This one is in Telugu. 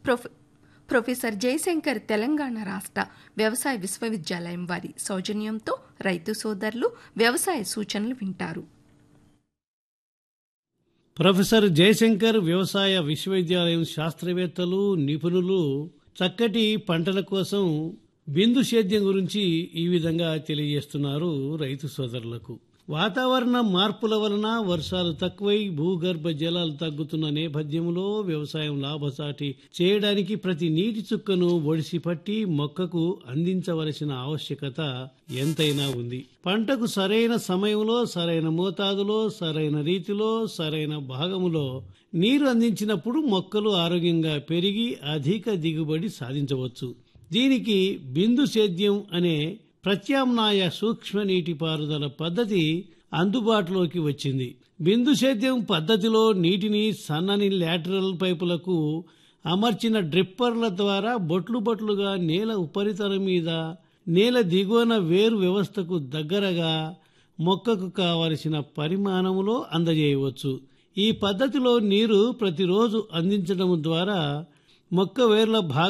ప్రొఫె ప్రొఫెసర్ జయశంకర్ తెలంగాణ రాష్ట్ర వ్యవసాయ విశ్వవిద్యాలయం వారి సౌజన్యంతో రైతు సోదరులు వ్యవసాయ సూచనలు వింటారు ప్రొఫెసర్ జయశంకర్ వ్యవసాయ విశ్వవిద్యాలయం శాస్త్రవేత్తలు నిపుణులు చక్కటి పంటల కోసం బిందు సేద్యం గురించి ఈ విధంగా తెలియజేస్తున్నారు రైతు సోదరులకు వాతావరణ మార్పుల వలన వర్షాలు తక్కువై భూగర్భ జలాలు తగ్గుతున్న నేపథ్యంలో వ్యవసాయం లాభసాటి చేయడానికి ప్రతి నీటి చుక్కను ఒడిసి పట్టి మొక్కకు అందించవలసిన ఆవశ్యకత ఎంతైనా ఉంది పంటకు సరైన సమయంలో సరైన మోతాదులో సరైన రీతిలో సరైన భాగములో నీరు అందించినప్పుడు మొక్కలు ఆరోగ్యంగా పెరిగి అధిక దిగుబడి సాధించవచ్చు దీనికి బిందు సేద్యం అనే ప్రత్యామ్నాయ సూక్ష్మ నీటిపారుదల పద్ధతి అందుబాటులోకి వచ్చింది బిందు సేద్యం పద్ధతిలో నీటిని సన్నని లాటరల్ పైపులకు అమర్చిన డ్రిప్పర్ల ద్వారా బొట్లు బొట్లుగా నేల ఉపరితలం మీద నేల దిగువన వేరు వ్యవస్థకు దగ్గరగా మొక్కకు కావలసిన పరిమాణంలో అందజేయవచ్చు ఈ పద్ధతిలో నీరు ప్రతిరోజు అందించడం ద్వారా మొక్క వేర్ల భాగ